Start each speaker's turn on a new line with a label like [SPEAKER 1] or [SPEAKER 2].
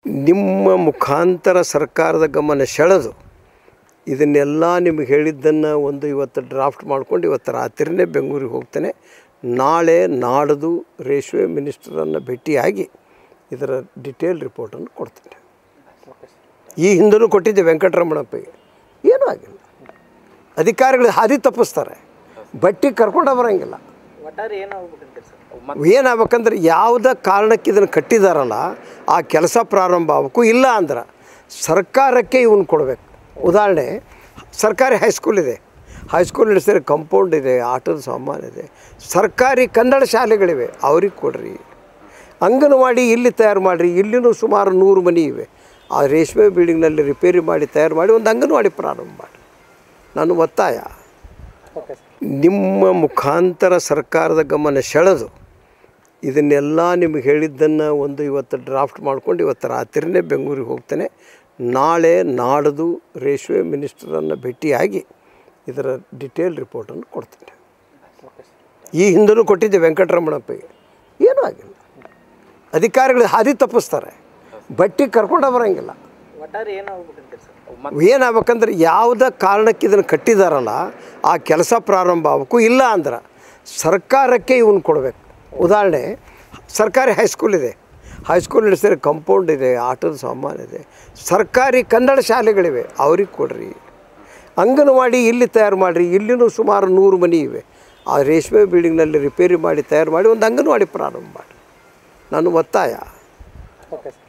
[SPEAKER 1] ನಿಮ್ಮ ಮುಖಾಂತರ ಸರ್ಕಾರದ ಗಮನ ಸೆಳೆದು ಇದನ್ನೆಲ್ಲ ನಿಮಗೆ ಹೇಳಿದ್ದನ್ನು ಒಂದು ಇವತ್ತು ಡ್ರಾಫ್ಟ್ ಮಾಡ್ಕೊಂಡು ಇವತ್ತು ರಾತ್ರಿನೇ ಬೆಂಗಳೂರಿಗೆ ಹೋಗ್ತೇನೆ ನಾಳೆ ನಾಡ್ದು ರೇಷ್ಮೆ ಮಿನಿಸ್ಟರನ್ನು ಭೇಟಿಯಾಗಿ ಇದರ ಡಿಟೇಲ್ ರಿಪೋರ್ಟನ್ನು ಕೊಡ್ತೇನೆ ಈ ಹಿಂದೂ ಕೊಟ್ಟಿದ್ದೆ ವೆಂಕಟರಮಣಪ್ಪಗೆ ಏನೂ ಆಗಿಲ್ಲ ಅಧಿಕಾರಿಗಳು ಹಾದಿ ತಪ್ಪಿಸ್ತಾರೆ ಬಟ್ಟೆ ಕರ್ಕೊಂಡು ಬರೋಂಗಿಲ್ಲ
[SPEAKER 2] ಒಟ್ಟಾರೆ ಏನಾಗ್ಬೇಕಂತೀರಿ ಸರ್
[SPEAKER 1] ಏನಾಗ್ಬೇಕಂದ್ರೆ ಯಾವುದೇ ಕಾರಣಕ್ಕೆ ಇದನ್ನು ಕಟ್ಟಿದಾರಲ್ಲ ಆ ಕೆಲಸ ಪ್ರಾರಂಭ ಆಗಬೇಕು ಇಲ್ಲ ಅಂದ್ರೆ ಸರ್ಕಾರಕ್ಕೆ ಇವನು ಕೊಡಬೇಕು ಉದಾಹರಣೆ ಸರ್ಕಾರಿ ಹೈಸ್ಕೂಲ್ ಇದೆ ಹೈಸ್ಕೂಲ್ ನಡೆಸಿದ್ರೆ ಕಂಪೌಂಡ್ ಇದೆ ಆಟದ ಸಾಮಾನು ಇದೆ ಸರ್ಕಾರಿ ಕನ್ನಡ ಶಾಲೆಗಳಿವೆ ಅವ್ರಿಗೆ ಕೊಡ್ರಿ ಅಂಗನವಾಡಿ ಇಲ್ಲಿ ತಯಾರು ಮಾಡಿರಿ ಇಲ್ಲಿನೂ ಸುಮಾರು ನೂರು ಮನೆ ಇವೆ ಆ ರೇಷ್ಮೆ ಬಿಲ್ಡಿಂಗ್ನಲ್ಲಿ ರಿಪೇರಿ ಮಾಡಿ ತಯಾರು ಮಾಡಿ ಒಂದು ಅಂಗನವಾಡಿ ಪ್ರಾರಂಭ ಮಾಡಿ ನನ್ನ ಒತ್ತಾಯ
[SPEAKER 2] ಓಕೆ ಸರ್
[SPEAKER 1] ನಿಮ್ಮ ಮುಖಾಂತರ ಸರ್ಕಾರದ ಗಮನ ಸೆಳೆದು ಇದನ್ನೆಲ್ಲ ನಿಮಗೆ ಹೇಳಿದ್ದನ್ನು ಒಂದು ಇವತ್ತು ಡ್ರಾಫ್ಟ್ ಮಾಡ್ಕೊಂಡು ಇವತ್ತು ರಾತ್ರಿನೇ ಬೆಂಗಳೂರಿಗೆ ಹೋಗ್ತೇನೆ ನಾಳೆ ನಾಡ್ದು ರೇಷ್ಮೆ ಮಿನಿಸ್ಟರನ್ನು ಭೇಟಿಯಾಗಿ ಇದರ ಡಿಟೇಲ್ ರಿಪೋರ್ಟನ್ನು ಕೊಡ್ತೇನೆ
[SPEAKER 2] ಓಕೆ ಸರ್
[SPEAKER 1] ಈ ಹಿಂದೂ ಕೊಟ್ಟಿದ್ದೆ ವೆಂಕಟರಮಣಪ್ಪಗೆ ಏನೂ ಆಗಿಲ್ಲ ಅಧಿಕಾರಿಗಳು ಹಾದಿ ತಪ್ಪಿಸ್ತಾರೆ ಬಟ್ಟೆ ಕರ್ಕೊಂಡು ಬರೋಂಗಿಲ್ಲ
[SPEAKER 2] ಒಟ್ಟಾರೆ ಏನಾಗ್ಬೇಕಂತೀರಿ ಸರ್
[SPEAKER 1] ಏನಾಗ್ಬೇಕಂದ್ರೆ ಯಾವುದೇ ಕಾರಣಕ್ಕೆ ಇದನ್ನು ಕಟ್ಟಿದಾರಲ್ಲ ಆ ಕೆಲಸ ಪ್ರಾರಂಭ ಆಗಬೇಕು ಇಲ್ಲ ಅಂದ್ರೆ ಸರ್ಕಾರಕ್ಕೆ ಇವನು ಕೊಡಬೇಕು ಉದಾಹರಣೆ ಸರ್ಕಾರಿ ಹೈಸ್ಕೂಲ್ ಇದೆ ಹೈಸ್ಕೂಲ್ ನಡೆಸಿದ್ರೆ ಕಂಪೌಂಡ್ ಇದೆ ಆಟದ ಸಾಮಾನು ಇದೆ ಸರ್ಕಾರಿ ಕನ್ನಡ ಶಾಲೆಗಳಿವೆ ಅವ್ರಿಗೆ ಕೊಡ್ರಿ ಅಂಗನವಾಡಿ ಇಲ್ಲಿ ತಯಾರು ಮಾಡಿರಿ ಇಲ್ಲಿನೂ ಸುಮಾರು ನೂರು ಮನೆ ಇವೆ ಆ ರೇಷ್ಮೆ ಬಿಲ್ಡಿಂಗ್ನಲ್ಲಿ ರಿಪೇರಿ ಮಾಡಿ ತಯಾರು ಮಾಡಿ ಒಂದು ಅಂಗನವಾಡಿ ಪ್ರಾರಂಭ ಮಾಡಿ ನನ್ನ ಒತ್ತಾಯ
[SPEAKER 2] ಓಕೆ ಸರ್